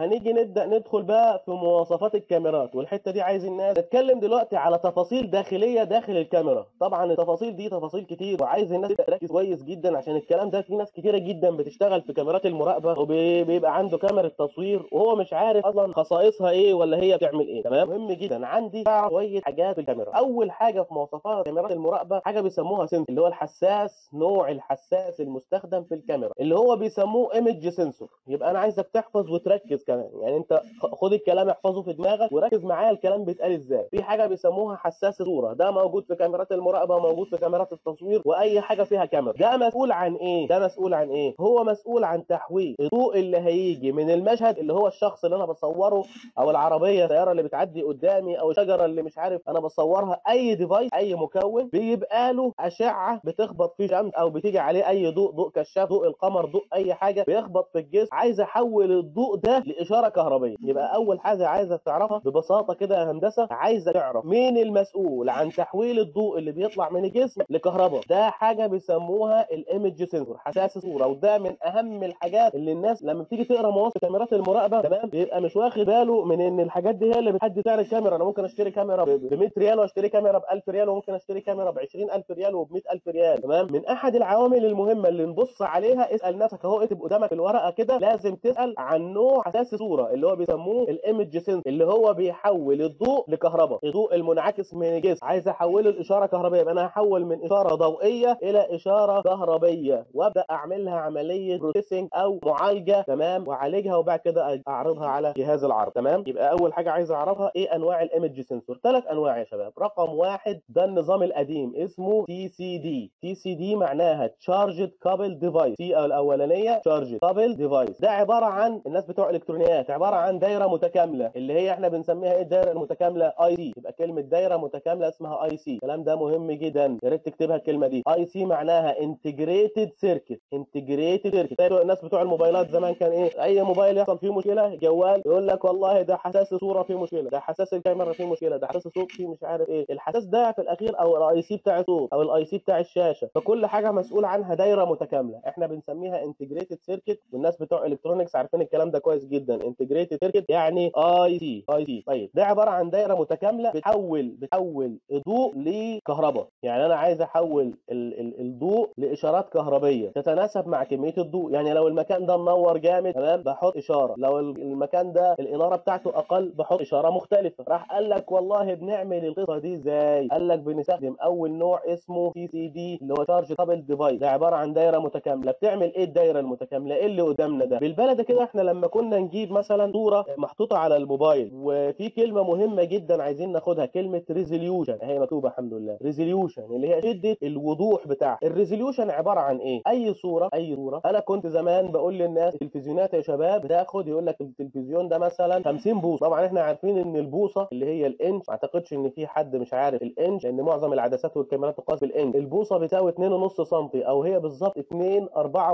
هنيجي نبدا ندخل بقى في مواصفات الكاميرات والحته دي عايز الناس نتكلم دلوقتي على تفاصيل داخليه داخل الكاميرا طبعا التفاصيل دي تفاصيل كتير وعايز الناس تركز كويس جدا عشان الكلام ده في ناس كتيره جدا بتشتغل في كاميرات المراقبه وبيبقى عنده كاميرا تصوير وهو مش عارف اصلا خصائصها ايه ولا هي بتعمل ايه تمام مهم جدا عندي اعرف شويه حاجات في الكاميرا اول حاجه في مواصفات كاميرات المراقبه حاجه بيسموها سنسور اللي هو الحساس نوع الحساس المستخدم في الكاميرا اللي هو بيسموه ايمج سنسور يبقى انا عايزك تحفظ وتركز كمان يعني انت خد الكلام احفظه في دماغك وركز معايا الكلام بيتقال ازاي في حاجه بيسموها حساس صوره ده موجود في كاميرات المراقبه موجود في كاميرات التصوير واي حاجه فيها كاميرا ده مسؤول عن ايه ده مسؤول عن ايه هو مسؤول عن تحويل الضوء اللي هيجي من المشهد اللي هو الشخص اللي انا بصوره او العربيه السياره اللي بتعدي قدامي او الشجره اللي مش عارف انا بصورها اي ديفايس اي مكون بيبقى له اشعه بتخبط فيه شمس او بتيجي عليه اي ضوء ضوء كشاف ضوء القمر ضوء اي حاجه بيخبط في الجسم عايز احول الضوء ده لاشاره كهربيه يبقى اول حاجه عايزك تعرفها ببساطه كده يا هندسه عايزك تعرف مين المسؤول عن تحويل الضوء اللي بيطلع من الجسم لكهرباء ده حاجه بيسموها الايمج سنسور حساس الصوره وده من اهم الحاجات اللي الناس لما بتيجي تقرا مواصفات كاميرات المراقبه تمام بيبقى مش واخد باله من ان الحاجات دي هي اللي بتحدد سعر الكاميرا انا ممكن اشتري كاميرا ب 100 ريال واشتري كاميرا ب 1000 ريال وممكن اشتري كاميرا ب 20000 ريال وب 100000 ريال تمام من احد العوامل المهمه اللي نبص عليها اسال نفسك اهو اكتب قدامك الورقه كده لازم تسال عن نوع حساس الصوره اللي هو بيسموه الايمج سنسور اللي هو بيحول الضوء لكهرباء الضوء المنعكس من الجسم عايز احوله لاشاره كهربائيه يبقى انا هحول من اشاره ضوئيه الى اشاره كهربيه وابدا اعمل لها عمليه بروسيسنج او معالجه تمام واعالجها وبعد كده اعرضها على جهاز العرض تمام يبقى اول حاجه عايز اعرفها ايه انواع الايمج سنسور ثلاث انواع يا شباب رقم واحد ده النظام القديم اسمه تي سي دي تي سي دي معناها تشارجد كابل ديفايس تي الاولانيه تشارجد كابل ديفايس ده عباره عن الناس بتوع الكترونيات عباره عن دايره متكامله اللي هي احنا بنسميها ايه الدايره المتكامله اي سي يبقى كلمه دايره متكامله اسمها اي سي الكلام ده مهم جدا يا ريت تكتبها الكلمه دي اي سي معناها انتجريتد سيركت انتجريتد سيركت الناس بتوع الموبايلات زمان كان ايه اي موبايل يحصل فيه مشكله جوال يقول لك والله ده حساس الصوره فيه مشكله ده حساس الكاميرا فيه مشكله ده حساس الصوت فيه مش عارف ايه الحساس ده في الاخير او الاي سي بتاع الصوت او الاي سي بتاع الشاشه فكل حاجه مسؤول عنها دايره متكامله احنا بنسميها انتجريتد سيركت والناس بتوع الكترونكس عارفين الكلام ده كويس جدا انتجريتد سيركت يعني اي سي اي سي طيب ده عباره عن دايره متكامله بتحول بتحول الضوء لكهرباء يعني انا عايز احول ال ال الضوء لاشارات كهربيه تتناسب مع كميه الضوء يعني لو المكان ده منور جامد تمام بحط اشاره لو المكان ده الاناره بتاعته اقل بحط اشاره مختلفه راح قال لك والله بنعمل القصه دي ازاي قال لك بنستخدم اول نوع اسمه سي سي دي اللي هو تشارج كابل ديفايس ده عباره عن دايره متكامله بتعمل ايه الدايره المتكامله ايه اللي قدامنا ده بالبلد كده احنا لما كنا نجيب مثلا صوره محطوطه على الموبايل وفي كلمه مهمه جدا عايزين ناخدها كلمه ريزوليوشن هي مكتوبه الحمد لله ريزوليوشن اللي هي شده الوضوح بتاعها الريزوليوشن عباره عن ايه اي صوره اي صوره انا كنت زمان بقول للناس التلفزيونات يا شباب بتاخد يقول لك التلفزيون ده مثلا 50 بوصه طبعا احنا عارفين ان البوصه اللي هي الانش ما اعتقدش ان في حد مش عارف الانش لان معظم العدسات والكاميرات تقاس بالانش البوصه بتساوي 2.5 سم او هي بالظبط 2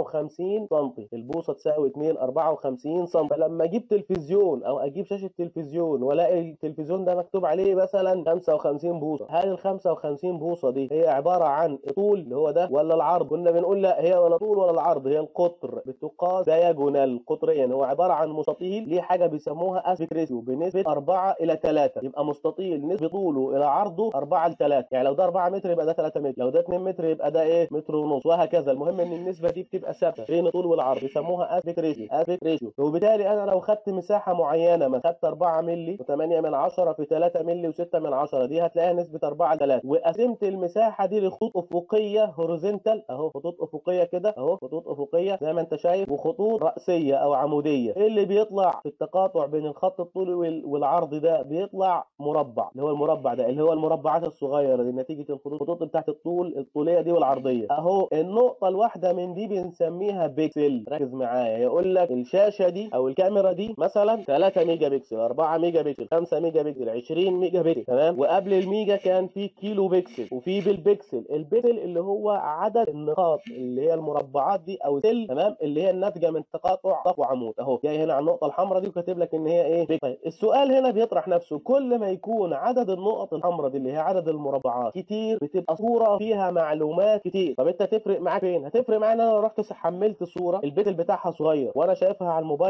54 سم البوصه تساوي 2 54 سم فلما اجيب تلفزيون او اجيب شاشه تلفزيون والاقي التلفزيون ده مكتوب عليه مثلا 55 بوصه هل ال 55 بوصه دي هي عباره عن الطول اللي هو ده ولا العرض كنا بنقول لا هي ولا طول ولا العرض هي القطر بتقاس دايجونال قطريا هو عباره عن مستطيل ليه حاجه بيسموها اسبيكت ريشيو بنسبه 4 الى 3 يبقى مستطيل نسبه طوله الى عرضه 4 ل 3 يعني لو ده 4 متر يبقى ده 3 متر لو ده 2 متر يبقى ده ايه متر ونص وهكذا المهم ان النسبه دي بتبقى ثابته بين الطول والعرض بيسموها اسبيكت ريشيو اسبيكت ريشيو وبالتالي انا لو خدت مساحه معينه ما خدت 4 مللي و8 من 10 في 3 مللي و6 من 10 دي هتلاقيها نسبه 4 ل 3 وقسمت المساحه دي لخطوط افقيه هوريزونتال اهو خطوط افقيه كده اهو خطوط افقيه زي ما انت شايف وخطوط راسيه او عموديه ايه اللي بيطلع في التقاطع بين الخط الطولي والعرض ده بيطلع مربع اللي هو المربع ده اللي هو المربعات الصغيره دي نتيجه الخطوط الخطوط بتاعت الطول الطوليه دي والعرضيه اهو النقطه الواحده من دي بنسميها بيكسل ركز معايا يقول لك الشاشه دي او الكاميرا دي مثلا 3 ميجا بكسل 4 ميجا بكسل 5 ميجا بكسل 20 ميجا بكسل تمام وقبل الميجا كان في كيلو بكسل وفي بالبكسل البكسل اللي هو عدد النقاط اللي هي المربعات دي او سل تمام اللي هي الناتجه من تقاطع صف وعمود اهو جاي هنا على النقطه الحمراء دي وكاتب لك ان هي ايه بكسل. طيب السؤال هنا بيطرح نفسه كل ما يكون عدد النقط الحمراء دي اللي هي عدد المربعات كتير بتبقى صوره فيها معلومات كتير طب انت تفرق معاك فين هتفرق معايا ان انا لو رحت حملت صوره البكسل بتاعها صغير وانا شايفها على الموبايل حجم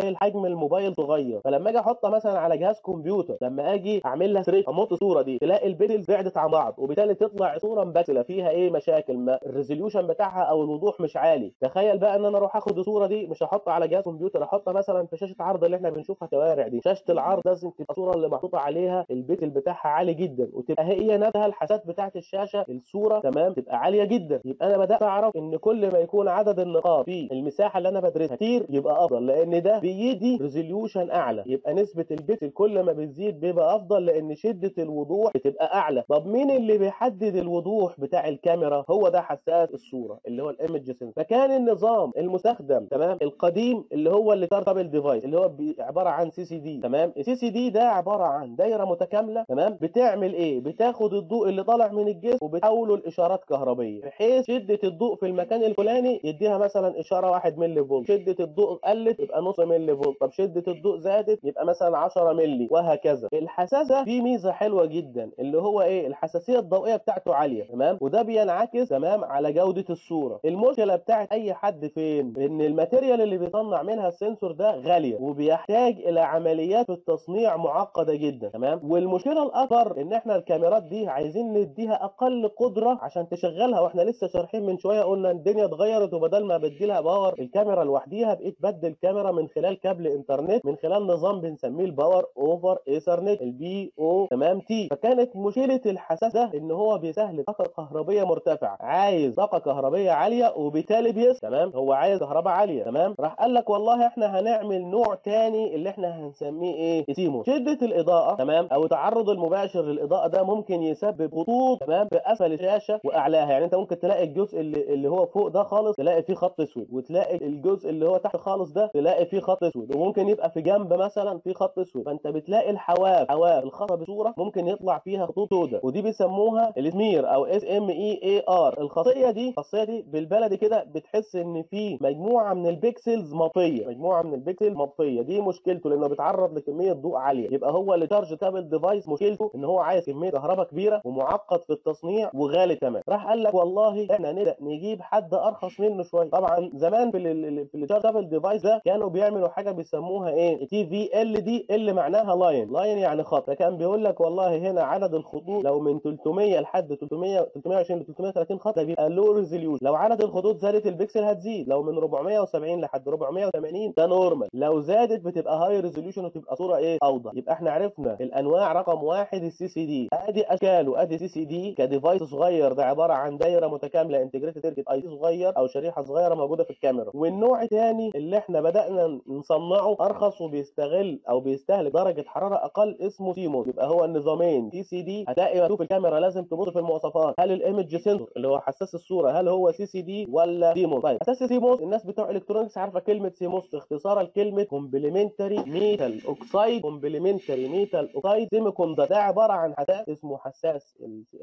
الموبايل صغير فلما اجي احطها مثلا على جهاز كمبيوتر لما اجي اعمل لها سريت اموت الصوره دي تلاقي البيكسلز بعدت عن بعض وبالتالي تطلع صوره مبكسله فيها ايه مشاكل ما الريزوليوشن بتاعها او الوضوح مش عالي تخيل بقى ان انا اروح اخد الصوره دي مش هحطها على جهاز كمبيوتر احطها مثلا في شاشه عرض اللي احنا بنشوفها شوارع دي شاشه العرض لازم تبقى الصوره اللي محطوطه عليها البيكسل بتاعها عالي جدا وتبقى هي نفسها الحساسات بتاعه الشاشه الصوره تمام تبقى عاليه جدا يبقى انا بدات اعرف ان كل ما يكون عدد النقاط في المساحه اللي انا بدرسها كتير يبقى افضل لان ده بيدي ريزوليوشن اعلى يبقى نسبه البيكسل كل ما بتزيد بيبقى افضل لان شده الوضوح بتبقى اعلى طب مين اللي بيحدد الوضوح بتاع الكاميرا هو ده حساس الصوره اللي هو الايمج سنسور فكان النظام المستخدم تمام القديم اللي هو اللي تارتابل ديفايس اللي هو عباره عن سي سي دي تمام السي سي دي ده عباره عن دايره متكامله تمام بتعمل ايه بتاخد الضوء اللي طالع من الجسم وبتحوله لاشارات كهربيه بحيث شده الضوء في المكان الفلاني يديها مثلا اشاره 1 ملي فولت شده الضوء قلت يبقى نص ملي فولت طب شده الضوء زادت يبقى مثلا 10 ملي وهكذا الحساس ده فيه ميزه حلوه جدا اللي هو ايه الحساسيه الضوئيه بتاعته عاليه تمام وده بينعكس تمام على جوده الصوره المشكله بتاعت اي حد فين ان الماتيريال اللي بيصنع منها السنسور ده غاليه وبيحتاج الى عمليات في التصنيع معقده جدا تمام والمشكله الاكبر ان احنا الكاميرات دي عايزين نديها اقل قدره عشان تشغلها واحنا لسه شارحين من شويه قلنا الدنيا اتغيرت وبدل ما بديلها باور الكاميرا لوحديها بقيت بدل كاميرا من خلال كابل انترنت من خلال نظام بنسميه الباور اوفر ايثرنت البي او تمام تي فكانت مشكله الحساس ده ان هو بيستهلك طاقه كهربيه مرتفعه عايز طاقه كهربيه عاليه وبالتالي بيس تمام هو عايز كهرباء عاليه تمام راح قال لك والله احنا هنعمل نوع تاني اللي احنا هنسميه ايه سيمو شده الاضاءه تمام او التعرض المباشر للاضاءه ده ممكن يسبب خطوط تمام في اسفل الشاشه واعلاها يعني انت ممكن تلاقي الجزء اللي, اللي هو فوق ده خالص تلاقي فيه خط اسود وتلاقي الجزء اللي هو تحت خالص ده تلاقي فيه خط اسود وممكن يبقى في جنب مثلا فيه خط اسود فانت بتلاقي الحواف حواف الخاصه بالصوره ممكن يطلع فيها خطوط سوداء ودي بيسموها السمير او اس ام اي اي ار الخاصيه دي الخاصيه دي بالبلدي كده بتحس ان في مجموعه من البيكسلز مطفيه مجموعه من البيكسل مطفيه دي مشكلته لانه بيتعرض لكميه ضوء عاليه يبقى هو اللي تارج كابل ديفايس مشكلته ان هو عايز كميه كهرباء كبيره ومعقد في التصنيع وغالي كمان راح قال لك والله احنا نبدا نجيب حد ارخص منه شويه طبعا زمان في ال في التارج كابل ديفايس ده كانوا بيعملوا حاجه بيسموها ايه تي في ال دي اللي معناها لاين لاين يعني خط فكان بيقول لك والله هنا عدد الخطوط لو من 300 لحد 300 320 ل 330 خط ده بيبقى لو ريزوليوشن لو عدد الخطوط زادت البكسل هتزيد لو من 470 لحد 480 ده نورمال لو زادت بتبقى هاي ريزوليوشن وتبقى صوره ايه اوضح يبقى احنا عرفنا الانواع رقم واحد السي سي دي ادي اشكاله ادي سي سي دي كديفايس صغير ده عباره عن دايره متكامله انتجريتد سيركت اي سي صغير او شريحه صغيره موجوده في الكاميرا والنوع الثاني اللي احنا بدانا نصنعه ارخص وبيستغل او بيستهلك درجه حراره اقل اسمه سيموس يبقى هو النظامين سي سي دي هتلاقي مكتوب في الكاميرا لازم تبص في المواصفات هل الايمج سنسور اللي هو حساس الصوره هل هو سي سي دي ولا سيموس طيب حساس سيموس الناس بتوع الكترونكس عارفه كلمه سيموس اختصارا لكلمه كومبلمنتري ميتال اوكسايد كومبلمنتري ميتال اوكسايد سيمي كوندكتور ده عباره عن حساس اسمه حساس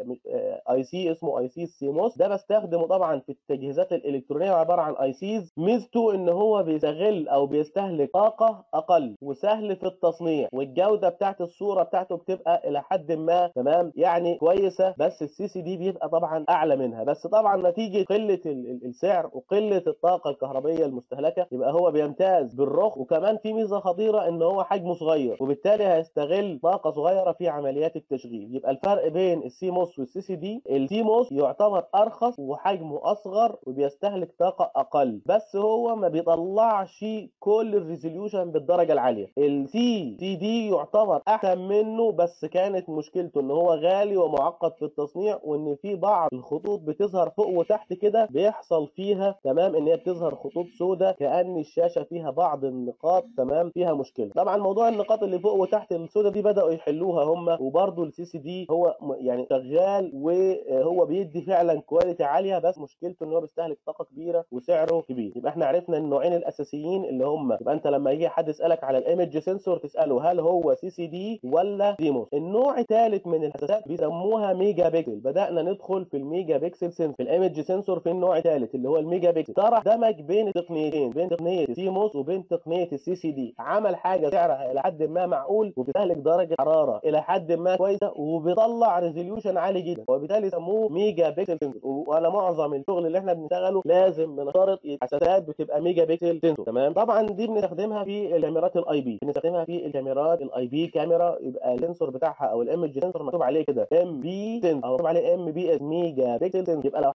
اي سي اسمه اي سي سيموس ده بستخدمه طبعا في التجهيزات الالكترونيه عباره عن اي سيز ميزته ان هو بيستغل او بيستهلك طاقه اقل وسهل في التصنيع والجوده بتاعت الصوره بتاعته بتبقى الى حد ما تمام يعني كويسه بس السي سي دي بيبقى طبعا اعلى منها بس طبعا نتيجه قله السعر وقله الطاقه الكهربيه المستهلكه يبقى هو بيمتاز بالرخ وكمان في ميزه خطيره ان هو حجمه صغير وبالتالي هيستغل طاقه صغيره في عمليات التشغيل يبقى الفرق بين السي موس والسي سي دي السي موس يعتبر ارخص وحجمه اصغر وبيستهلك طاقه اقل بس هو ما بيطلعش كل الريزوليوشن بالدرجه العاليه السي سي دي يعتبر احسن منه بس كانت مشكلته ان هو غالي ومعقد في التصنيع وان في بعض الخطوط بتظهر فوق وتحت كده بيحصل فيها تمام ان هي بتظهر خطوط سوداء كان الشاشه فيها بعض النقاط تمام فيها مشكله طبعا موضوع النقاط اللي فوق وتحت السوداء دي بداوا يحلوها هم وبرده السي سي دي هو يعني شغال وهو بيدي فعلا كواليتي عاليه بس مشكلته ان هو بيستهلك طاقه كبيره وسعره كبير يبقى احنا عرفنا النوعين الاساسيين اللي هم يبقى انت لما يجي حد يسالك على الايمج سنسور تساله هل هو سي سي دي ولا سيموس النوع الثالث من الحساسات بيسموها ميجا بيكسل بدانا ندخل في الميجا بيكسل سنسور في الايمج سنسور في النوع الثالث اللي هو الميجا بيكسل طرح دمج بين التقنيتين بين تقنيه سيموس وبين تقنيه السي سي دي عمل حاجه سعرها الى حد ما معقول وبتستهلك درجه حراره الى حد ما كويسه وبيطلع ريزوليوشن عالي جدا وبالتالي سموه ميجا بيكسل سنسور وانا معظم الشغل اللي احنا بنشتغله لازم بنشترط الحساسات بتبقى ميجا بيكسل سنسور تمام طبعا دي بنستخدمها بنستخدمها في الكاميرات الاي بي بنستخدمها في الكاميرات الاي بي كاميرا يبقى اللينسور بتاعها او الايمج سنسور مكتوب عليه كده ام بي سنس او مكتوب عليه ام بي اس ميجا بيكسل يبقى لو